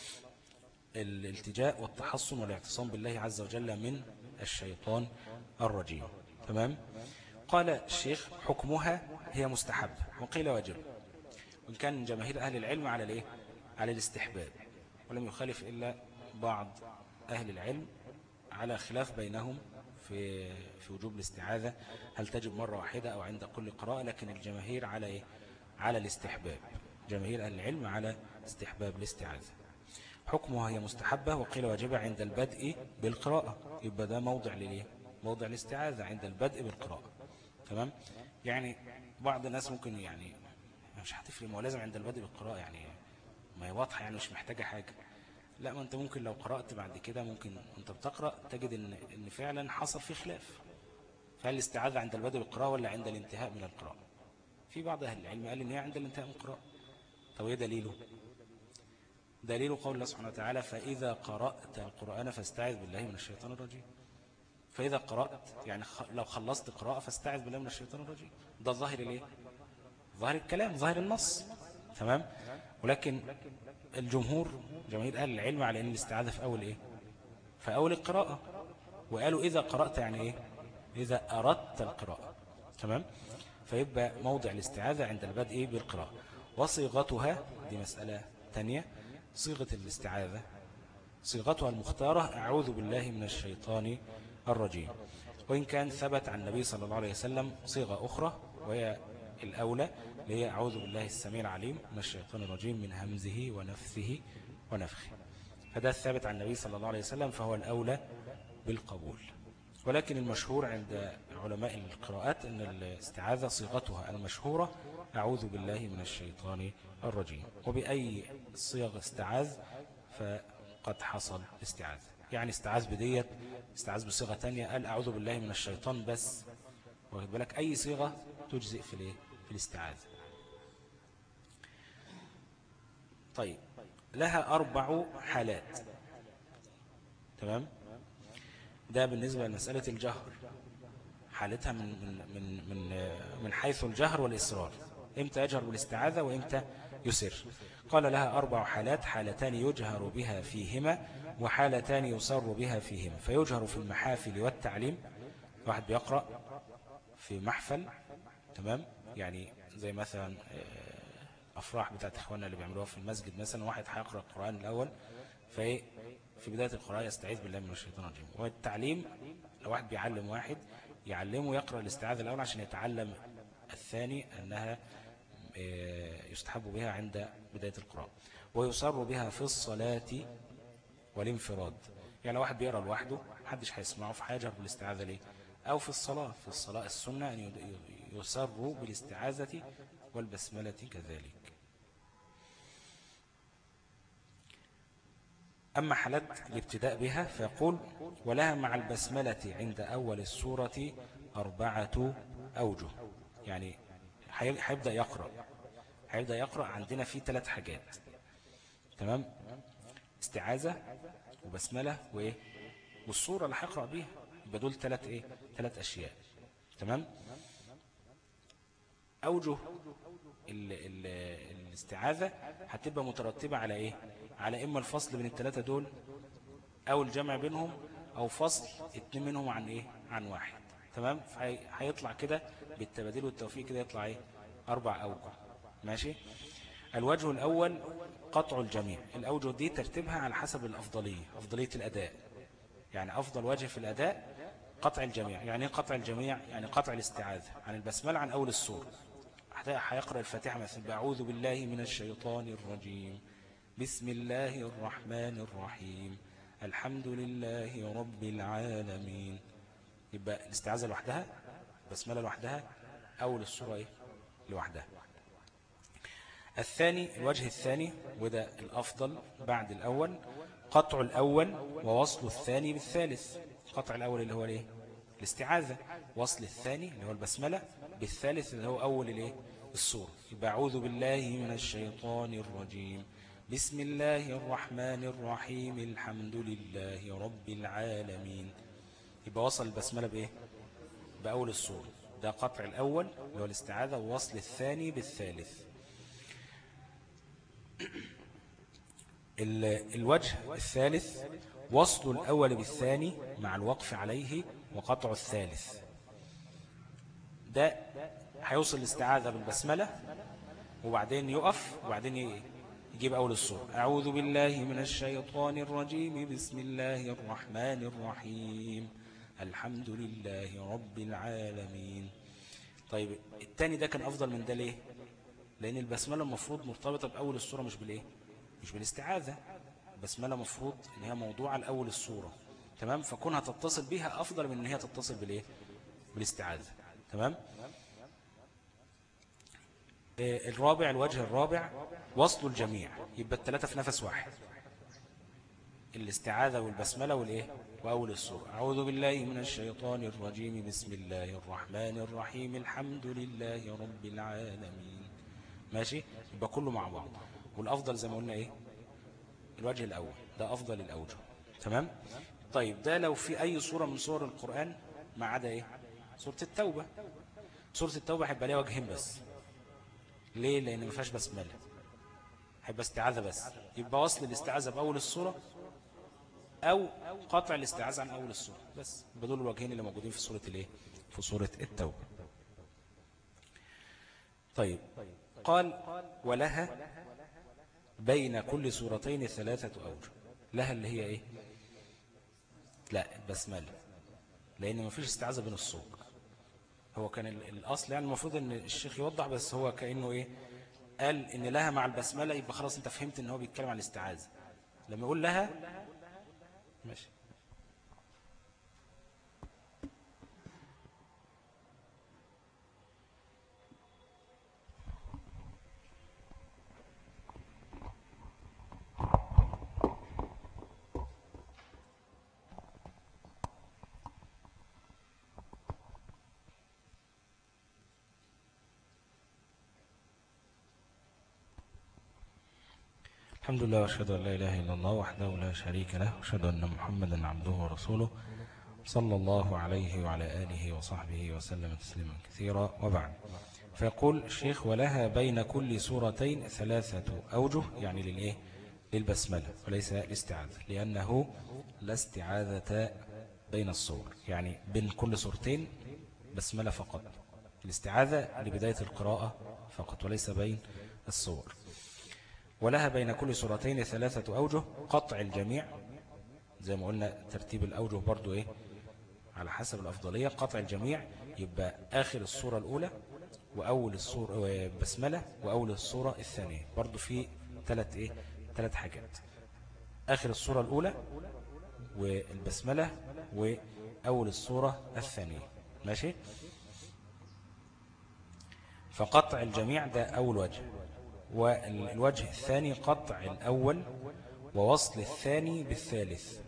الالتجاء والتحصن والاعتصام بالله عز وجل من الشيطان الرجيم تمام قال الشيخ حكمها هي مستحب وقيل واجب وإن كان جماهير أهل العلم على الايه على الاستحباب ولم يخالف إلا بعض أهل العلم على خلاف بينهم في في وجوب الاستعاذة هل تجب مرة واحدة أو عند كل قراءة لكن الجماهير على إيه؟ على الاستحباب جماهير أهل العلم على استحباب الاستعاذة حكمها هي مستحبة وقيل واجبة عند البدء بالقراءة يبقى ده موضع لليه موضع الاستعاذة عند البدء بالقراءة تمام يعني بعض الناس ممكن يعني مش هتفرق ما هو لازم عند البدء بالقراءة يعني ما هي واضحة يعني مش محتاجة حاجة لا ما انت ممكن لو قرأت بعد كده ممكن انت بتقرأ تجد ان, إن فعلا حصل فيه خلاف فهل الاستعاذة عند البدء بالقراءة ولا عند الانتهاء من القراءة في بعض أهل العلم قال ان هي عند الانتهاء من القراءة طب ايه دليله دليل قول الله سبحانه وتعالى فإذا قرأت القرآن فاستعذ بالله من الشيطان الرجيم فإذا قرأت يعني لو خلصت قراءة فاستعذ بالله من الشيطان الرجيم ده ظاهر الايه ظاهر الكلام ظاهر النص تمام ولكن الجمهور جماهير أهل العلم على أن الاستعاذة في أول إيه في أول القراءة وقالوا إذا قرأت يعني إيه إذا أردت القراءة تمام فيبقى موضع الاستعاذة عند البدء بالقراءة وصيغتها دي مسألة تانية صيغة الاستعاذة صيغتها المختارة أعوذ بالله من الشيطان الرجيم وإن كان ثبت عن النبي صلى الله عليه وسلم صيغة أخرى وهي الأولى اللي هي أعوذ بالله السميع العليم من الشيطان الرجيم من همزه ونفثه ونفخه فده الثابت عن النبي صلى الله عليه وسلم فهو الأولى بالقبول ولكن المشهور عند علماء القراءات أن الاستعاذة صيغتها المشهورة أعوذ بالله من الشيطان الرجيم وبأي صيغ استعاذ فقد حصل استعاذ يعني استعاذ بديت استعاذ بصيغة تانية قال أعوذ بالله من الشيطان بس واخد بالك أي صيغة تجزئ في الايه في الاستعاذة طيب لها أربع حالات تمام ده بالنسبة لمسألة الجهر حالتها من من من من من حيث الجهر والإصرار إمتى يجهر بالاستعاذة وإمتى يسر قال لها أربع حالات حالتان يجهر بها فيهما وحالتان يصر بها فيهما فيجهر في المحافل والتعليم واحد بيقرأ في محفل تمام يعني زي مثلا آه، أفراح بتاعت إخواننا اللي بيعملوها في المسجد مثلا واحد هيقرأ القرآن الأول في في بداية القرآن يستعيذ بالله من الشيطان الرجيم والتعليم لو واحد بيعلم واحد يعلمه يقرأ الاستعاذة الأول عشان يتعلم الثاني أنها آه، يستحب بها عند بداية القراءة ويصر بها في الصلاة والانفراد يعني لو واحد بيقرأ لوحده محدش هيسمعه فهيجهر بالاستعاذة ليه أو في الصلاة في الصلاة السنة أن يسر بالاستعاذة والبسملة كذلك أما حالات الابتداء بها فيقول ولها مع البسملة عند أول السورة أربعة أوجه يعني هيبدأ يقرأ هيبدأ يقرأ عندنا في ثلاث حاجات تمام استعاذة وبسملة وإيه والصورة اللي هيقرأ بيها يبقى دول ثلاث إيه ثلاث أشياء تمام أوجه ال ال الاستعاذة هتبقى مترتبة على إيه على إما الفصل بين الثلاثة دول أو الجمع بينهم أو فصل اتنين منهم عن إيه عن واحد تمام هيطلع كده بالتبادل والتوفيق كده يطلع إيه أربع أوجه ماشي الوجه الأول قطع الجميع الأوجه دي ترتيبها على حسب الأفضلية أفضلية الأداء يعني أفضل وجه في الأداء قطع الجميع يعني قطع الجميع يعني قطع الاستعاذة عن البسملة عن أول السورة هيقرأ الفاتحة مثل بأعوذ بالله من الشيطان الرجيم بسم الله الرحمن الرحيم الحمد لله رب العالمين يبقى الاستعاذة لوحدها بسملة لوحدها أول السورة إيه؟ لوحدها الثاني الوجه الثاني وده الأفضل بعد الأول قطع الأول ووصل الثاني بالثالث قطع الأول اللي هو الايه الاستعاذة وصل الثاني اللي هو البسملة بالثالث اللي هو أول الايه السورة يبقى أعوذ بالله من الشيطان الرجيم بسم الله الرحمن الرحيم الحمد لله رب العالمين يبقى وصل البسملة بإيه بأول السورة ده قطع الأول اللي هو الاستعاذة ووصل الثاني بالثالث الوجه الثالث وصل الأول بالثاني مع الوقف عليه وقطع الثالث ده هيوصل الاستعاذة بالبسملة وبعدين يقف وبعدين يجيب أول الصورة أعوذ بالله من الشيطان الرجيم بسم الله الرحمن الرحيم الحمد لله رب العالمين طيب التاني ده كان أفضل من ده ليه لأن البسملة المفروض مرتبطة بأول الصورة مش بالإيه مش بالاستعاذة البسملة مفروض إن هي موضوع الأول الصورة تمام فكونها تتصل بها أفضل من إن هي تتصل بالإيه بالاستعاذة تمام آه، الرابع الوجه الرابع وصل الجميع يبقى الثلاثة في نفس واحد الاستعاذة والبسملة والإيه وأول السورة أعوذ بالله من الشيطان الرجيم بسم الله الرحمن الرحيم الحمد لله رب العالمين ماشي يبقى كله مع بعض والأفضل زي ما قلنا إيه الوجه الأول ده أفضل الأوجه تمام طيب ده لو في أي صورة من صور القرآن ما عدا إيه سورة التوبة سورة التوبة هيبقى ليها وجهين بس ليه لأن ما فيهاش بسملة هيبقى استعاذة بس يبقى وصل الاستعاذة بأول الصورة أو قطع الاستعاذة عن أول الصورة بس بدول الوجهين اللي موجودين في سورة الايه في سورة التوبة طيب قال ولها بين كل سورتين ثلاثة أوجه لها اللي هي إيه لا البسملة لأن ما فيش استعاذة بين الصور هو كان الأصل يعني المفروض أن الشيخ يوضح بس هو كأنه إيه قال إن لها مع البسملة يبقى خلاص أنت فهمت أن هو بيتكلم عن الاستعاذة لما يقول لها ماشي الحمد لله واشهد أن لا إله إلا الله وحده لا شريك له واشهد أن محمدا عبده ورسوله صلى الله عليه وعلى آله وصحبه وسلم تسليما كثيرا وبعد فيقول الشيخ ولها بين كل سورتين ثلاثة أوجه يعني للإيه للبسملة وليس الاستعاذة لأنه لا استعاذة بين الصور يعني بين كل سورتين بسملة فقط الاستعاذة لبداية القراءة فقط وليس بين الصور ولها بين كل سورتين ثلاثة أوجه قطع الجميع زي ما قلنا ترتيب الأوجه برضو إيه على حسب الأفضلية قطع الجميع يبقى آخر الصورة الأولى وأول الصورة بسملة وأول الصورة الثانية برضو في ثلاث إيه ثلاث حاجات آخر الصورة الأولى والبسملة وأول الصورة الثانية ماشي فقطع الجميع ده أول وجه والوجه الثاني قطع الأول ووصل الثاني بالثالث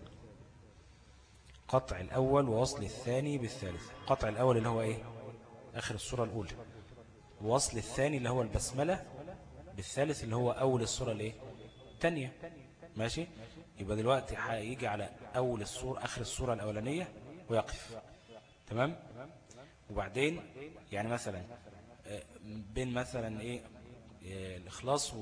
قطع الأول ووصل الثاني بالثالث قطع الأول اللي هو إيه آخر الصورة الأولى ووصل الثاني اللي هو البسملة بالثالث اللي هو أول الصورة الإيه الثانية ماشي يبقى دلوقتي هيجي على أول الصورة آخر الصورة الأولانية ويقف تمام وبعدين يعني مثلا آه، بين مثلا إيه الإخلاص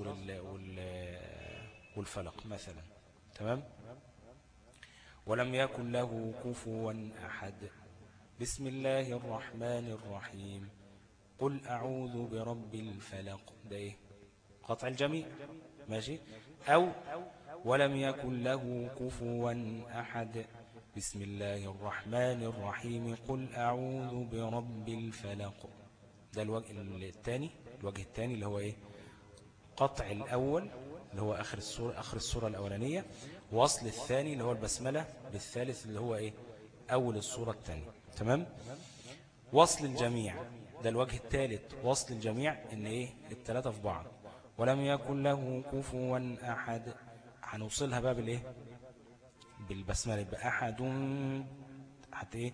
والفلق مثلا تمام ولم يكن له كفوا أحد بسم الله الرحمن الرحيم قل أعوذ برب الفلق ده إيه قطع الجميع ماشي أو ولم يكن له كفوا أحد بسم الله الرحمن الرحيم قل أعوذ برب الفلق ده الوجه الثاني الوجه الثاني اللي هو إيه قطع الأول اللي هو آخر السورة, آخر السورة الأولانية وصل الثاني اللي هو البسملة بالثالث اللي هو إيه أول السورة الثانية تمام وصل الجميع ده الوجه الثالث وصل الجميع إن إيه الثلاثة في بعض ولم يكن له كفوا أحد هنوصلها بقى بالإيه بالبسملة يبقى أحد حتى إيه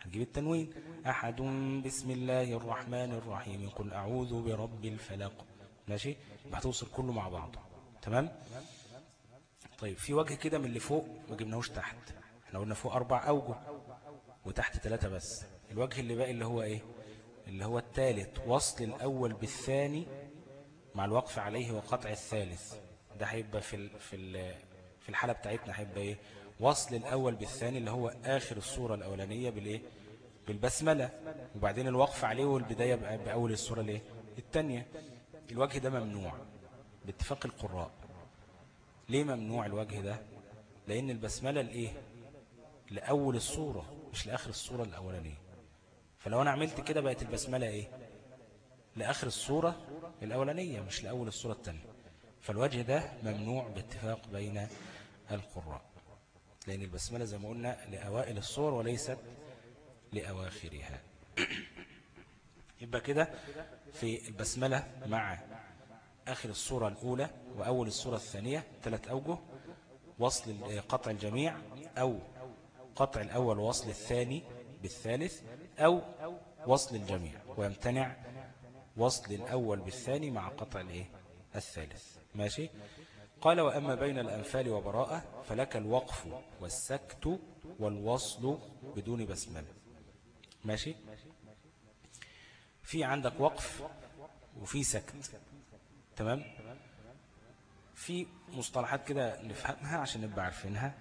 هنجيب التنوين أحد بسم الله الرحمن الرحيم قل أعوذ برب الفلق ماشي هتوصل كله مع بعضه تمام طيب في وجه كده من اللي فوق ما جبناهوش تحت احنا قلنا فوق أربع أوجه وتحت ثلاثة بس الوجه اللي باقي اللي هو إيه اللي هو الثالث وصل الأول بالثاني مع الوقف عليه وقطع الثالث ده هيبقى في في في الحالة بتاعتنا هيبقى ايه وصل الأول بالثاني اللي هو آخر الصورة الأولانية بالإيه بالبسملة وبعدين الوقف عليه والبداية بأول الصورة الايه الثانية الوجه ده ممنوع باتفاق القراء ليه ممنوع الوجه ده لأن البسملة الإيه لأول الصورة مش لآخر الصورة الأولانية فلو أنا عملت كده بقت البسملة إيه لآخر الصورة الأولانية مش لأول الصورة الثانية فالوجه ده ممنوع باتفاق بين القراء لأن البسملة زي ما قلنا لأوائل الصور وليست لأواخرها يبقى كده في البسملة مع آخر الصورة الأولى وأول الصورة الثانية ثلاث أوجه وصل قطع الجميع أو قطع الأول وصل الثاني بالثالث أو وصل الجميع ويمتنع وصل الأول بالثاني مع قطع الإيه؟ الثالث ماشي قال وأما بين الأنفال وبراءة فلك الوقف والسكت والوصل بدون بسملة ماشي في عندك وقف وفي سكت تمام في مصطلحات كده نفهمها عشان نبقى عارفينها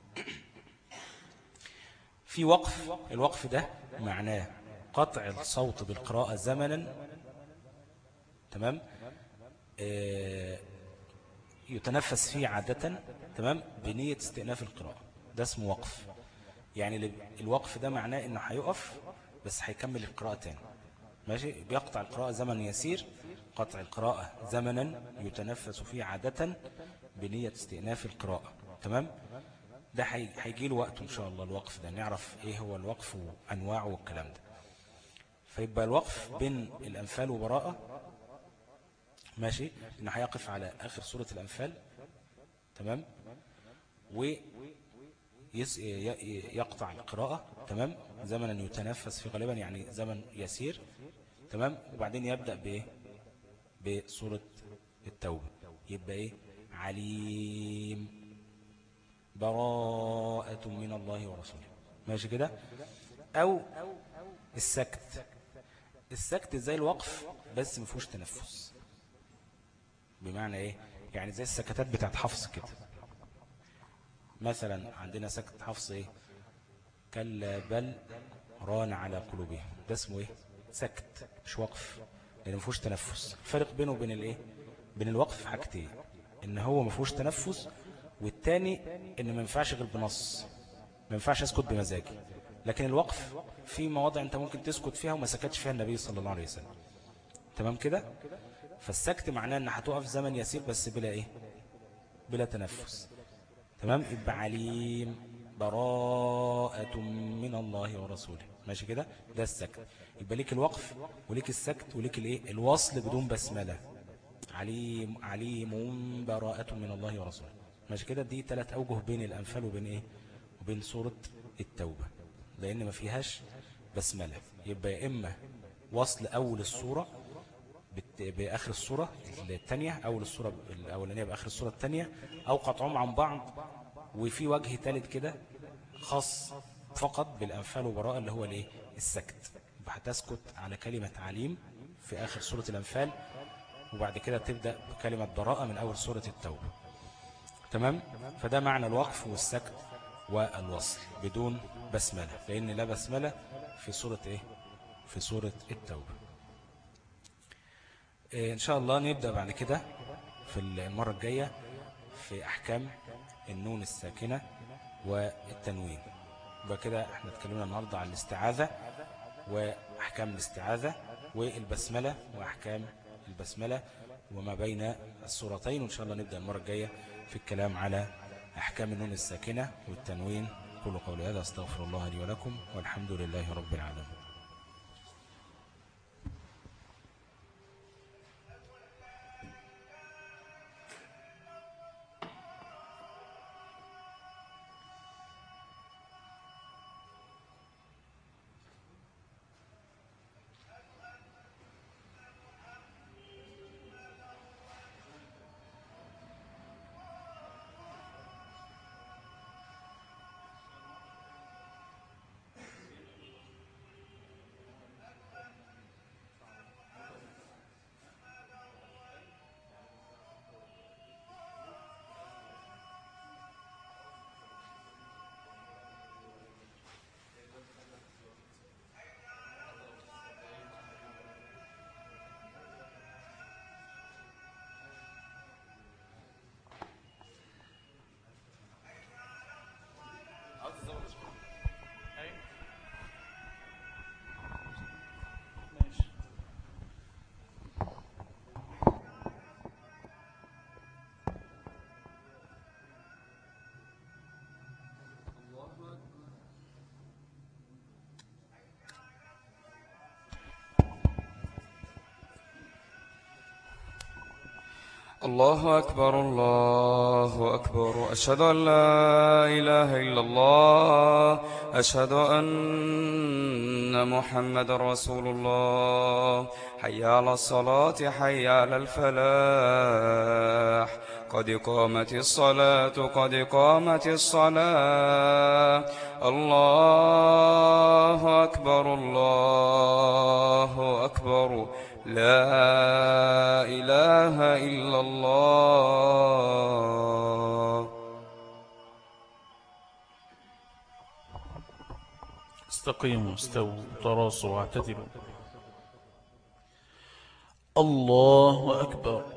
في وقف الوقف ده معناه قطع الصوت بالقراءة زمنا تمام آه، يتنفس فيه عادة تمام بنية استئناف القراءة ده اسمه وقف يعني الوقف ده معناه انه هيقف بس هيكمل القراءة تاني ماشي بيقطع القراءة زمن يسير قطع القراءة زمنا يتنفس فيه عادة بنية استئناف القراءة تمام ده هيجي له وقت إن شاء الله الوقف ده نعرف إيه هو الوقف وأنواعه والكلام ده فيبقى الوقف بين الأنفال وبراءة ماشي إنه هيقف على آخر سورة الأنفال تمام و يقطع القراءة تمام زمنا يتنفس في غالبا يعني زمن يسير تمام وبعدين يبدأ بإيه بسورة التوبة يبقى إيه عليم براءة من الله ورسوله ماشي كده أو السكت السكت زي الوقف بس ما فيهوش تنفس بمعنى ايه يعني زي السكتات بتاعت حفص كده مثلا عندنا سكت حفص ايه كلا بل ران على قلوبهم ده اسمه ايه سكت مش وقف لان ما فيهوش تنفس الفرق بينه وبين الايه بين الوقف حاجتين ان هو ما فيهوش تنفس والتاني ان ما ينفعش غير بنص ما ينفعش اسكت بمزاجي لكن الوقف في مواضع انت ممكن تسكت فيها وما سكتش فيها النبي صلى الله عليه وسلم تمام كده فالسكت معناه ان هتقف زمن يسير بس بلا ايه بلا تنفس تمام يبقى عليم براءة من الله ورسوله ماشي كده ده السكت يبقى ليك الوقف وليك السكت وليك الايه الوصل بدون بسملة عليم عليم براءة من الله ورسوله ماشي كده دي ثلاث أوجه بين الأنفال وبين ايه وبين سورة التوبة لأن ما فيهاش بسملة يبقى يا إما وصل أول السورة بآخر الصورة الثانية أول الصورة الأولانية بآخر الصورة الثانية أو قطعهم عن بعض وفي وجه ثالث كده خاص فقط بالأنفال وبراء اللي هو الايه السكت هتسكت على كلمة عليم في آخر سورة الأنفال وبعد كده تبدأ بكلمة براءة من أول سورة التوبة تمام فده معنى الوقف والسكت والوصل بدون بسملة لأن لا بسملة في سورة إيه في سورة التوبة إيه، إن شاء الله نبدأ بعد كده في المرة الجاية في أحكام النون الساكنة والتنوين يبقى كده احنا اتكلمنا النهاردة عن الاستعاذة وأحكام الاستعاذة والبسملة وأحكام البسملة وما بين السورتين وإن شاء الله نبدأ المرة الجاية في الكلام على أحكام النون الساكنة والتنوين كل قول هذا استغفر الله لي ولكم والحمد لله رب العالمين الله أكبر الله أكبر أشهد أن لا إله إلا الله أشهد أن محمد رسول الله حي على الصلاة حي على الفلاح قد قامت الصلاة قد قامت الصلاة الله أكبر الله أكبر لا إله إلا الله استقيموا استووا تراصوا واعتدلوا الله أكبر